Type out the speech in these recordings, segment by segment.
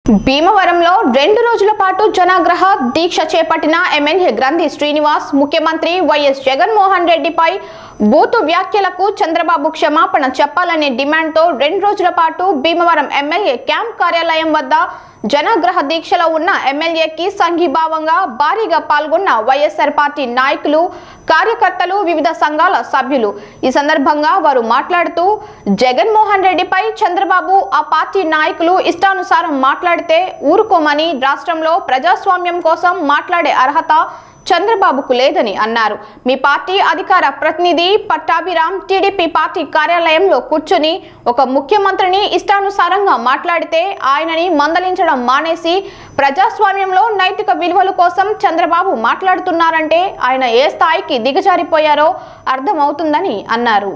భీమవరంలో రెండు రోజుల పాటు జనాగ్రహ దీక్ష చేపట్టిన ఎమ్మెల్యే గ్రంథి శ్రీనివాస్ ముఖ్యమంత్రి వైఎస్ జగన్మోహన్ రెడ్డిపై బూతు వ్యాఖ్యలకు చంద్రబాబు క్షమాపణ చెప్పాలనే డిమాండ్తో రెండు రోజుల పాటు భీమవరం ఎమ్మెల్యే క్యాంప్ కార్యాలయం వద్ద జనాగ్రహ దీక్షలో ఉన్న ఎమ్మెల్యేకి సంఘీభావంగా భారీగా పాల్గొన్న వైఎస్ఆర్ పార్టీ నాయకులు కార్యకర్తలు వివిధ సంఘాల సభ్యులు ఈ సందర్భంగా వారు మాట్లాడుతూ జగన్మోహన్ రెడ్డిపై చంద్రబాబు ఆ పార్టీ నాయకులు ఇష్టానుసారం మాట్లాడితే ఊరుకోమని రాష్ట్రంలో ప్రజాస్వామ్యం కోసం మాట్లాడే అర్హత చంద్రబాబుకు లేదని అన్నారు మీ పార్టీ అధికార ప్రతినిధి పట్టాభిరామ్ టీడీపీ పార్టీ కార్యాలయంలో కూర్చుని ఒక ముఖ్యమంత్రిని ఇష్టానుసారంగా మాట్లాడితే ఆయనని మందలించడం మానేసి ప్రజాస్వామ్యంలో నైతిక విలువల కోసం చంద్రబాబు మాట్లాడుతున్నారంటే ఆయన ఏ స్థాయికి దిగజారిపోయారో అర్థమవుతుందని అన్నారు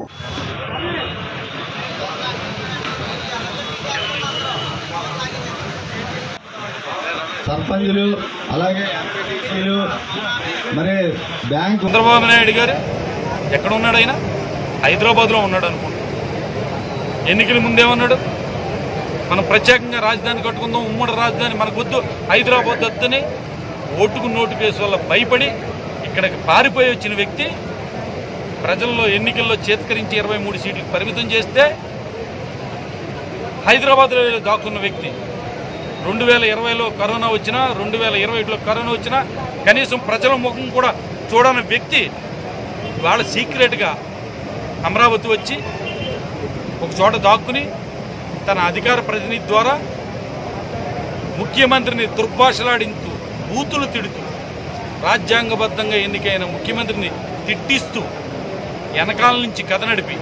సర్పంచులు అలాగే ఎంపీటీసీలు మరి బ్యాంకు చంద్రబాబు నాయుడు గారు ఎక్కడ ఉన్నాడు ఆయన హైదరాబాద్లో ఉన్నాడు అనుకుంటా ఎన్నికల ముందేమన్నాడు మనం ప్రత్యేకంగా రాజధాని కట్టుకుందాం ఉమ్మడి రాజధాని మనకు వద్దు హైదరాబాద్ వద్దని ఓటుకు నోటు కేసు వల్ల భయపడి ఇక్కడికి పారిపోయి వచ్చిన వ్యక్తి ప్రజల్లో ఎన్నికల్లో చేత్కరించి ఇరవై మూడు సీట్లకు పరిమితం చేస్తే హైదరాబాద్లో దాక్కున్న వ్యక్తి రెండు వేల ఇరవైలో కరోనా వచ్చినా రెండు వేల ఇరవై ఒకటిలో కరోనా వచ్చినా కనీసం ప్రజల ముఖం కూడా చూడని వ్యక్తి వాళ్ళ సీక్రెట్గా అమరావతి వచ్చి ఒక చోట దాక్కుని తన అధికార ప్రతినిధి ద్వారా ముఖ్యమంత్రిని దుర్భాషలాడింటూ బూతులు తిడుతూ రాజ్యాంగబద్ధంగా ఎన్నికైన ముఖ్యమంత్రిని తిట్టిస్తూ వెనకాల నుంచి కథ నడిపి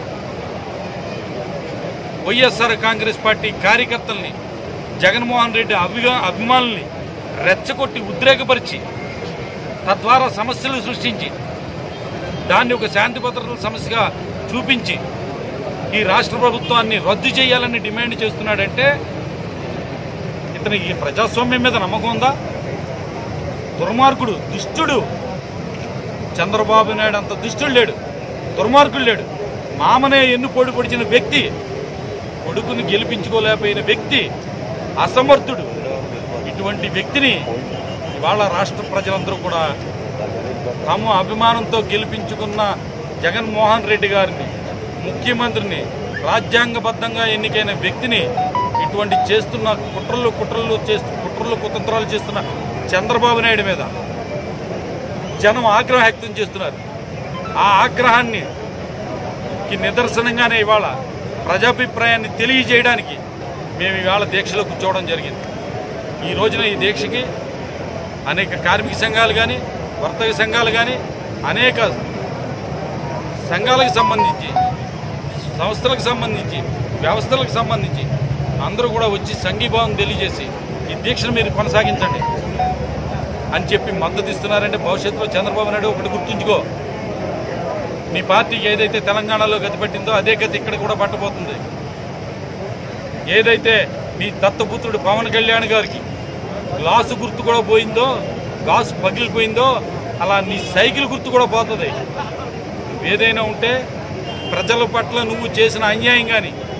వైఎస్ఆర్ కాంగ్రెస్ పార్టీ కార్యకర్తల్ని జగన్మోహన్ రెడ్డి అభిగా అభిమానుల్ని రెచ్చగొట్టి ఉద్రేకపరిచి తద్వారా సమస్యలు సృష్టించి దాన్ని ఒక శాంతి భద్రతల సమస్యగా చూపించి ఈ రాష్ట్ర ప్రభుత్వాన్ని రద్దు చేయాలని డిమాండ్ చేస్తున్నాడంటే ఇతనికి ఈ ప్రజాస్వామ్యం మీద నమ్మకం ఉందా దుర్మార్గుడు దుష్టుడు చంద్రబాబు నాయుడు అంత దుష్టుడు లేడు దుర్మార్గుడు లేడు మామనే ఎన్ను పొడి పొడిచిన వ్యక్తి కొడుకుని గెలిపించుకోలేకపోయిన వ్యక్తి అసమర్థుడు ఇటువంటి వ్యక్తిని ఇవాళ రాష్ట్ర ప్రజలందరూ కూడా తమ అభిమానంతో గెలిపించుకున్న జగన్మోహన్ రెడ్డి గారిని ముఖ్యమంత్రిని రాజ్యాంగబద్ధంగా ఎన్నికైన వ్యక్తిని ఇటువంటి చేస్తున్న కుట్రలు కుట్రలు చేస్తూ కుట్రలు కుతంత్రాలు చేస్తున్న చంద్రబాబు నాయుడు మీద జనం ఆగ్రహం వ్యక్తం చేస్తున్నారు ఆ ఆగ్రహాన్ని కి నిదర్శనంగానే ఇవాళ ప్రజాభిప్రాయాన్ని తెలియజేయడానికి మేము ఇవాళ దీక్షలో కూర్చోవడం జరిగింది ఈ రోజున ఈ దీక్షకి అనేక కార్మిక సంఘాలు కానీ వర్తక సంఘాలు కానీ అనేక సంఘాలకు సంబంధించి సంస్థలకు సంబంధించి వ్యవస్థలకు సంబంధించి అందరూ కూడా వచ్చి సంఘీభావం తెలియజేసి ఈ దీక్షను మీరు కొనసాగించండి అని చెప్పి మద్దతు ఇస్తున్నారంటే భవిష్యత్తులో చంద్రబాబు నాయుడు ఒకటి గుర్తుంచుకో మీ పార్టీకి ఏదైతే తెలంగాణలో గతి పట్టిందో అదే గతి ఇక్కడ కూడా పట్టబోతుంది ఏదైతే మీ దత్తపుత్రుడు పవన్ కళ్యాణ్ గారికి గ్లాసు గుర్తు కూడా పోయిందో గ్లాసు పగిలిపోయిందో అలా నీ సైకిల్ గుర్తు కూడా పోతుంది ఏదైనా ఉంటే ప్రజల పట్ల నువ్వు చేసిన అన్యాయం కానీ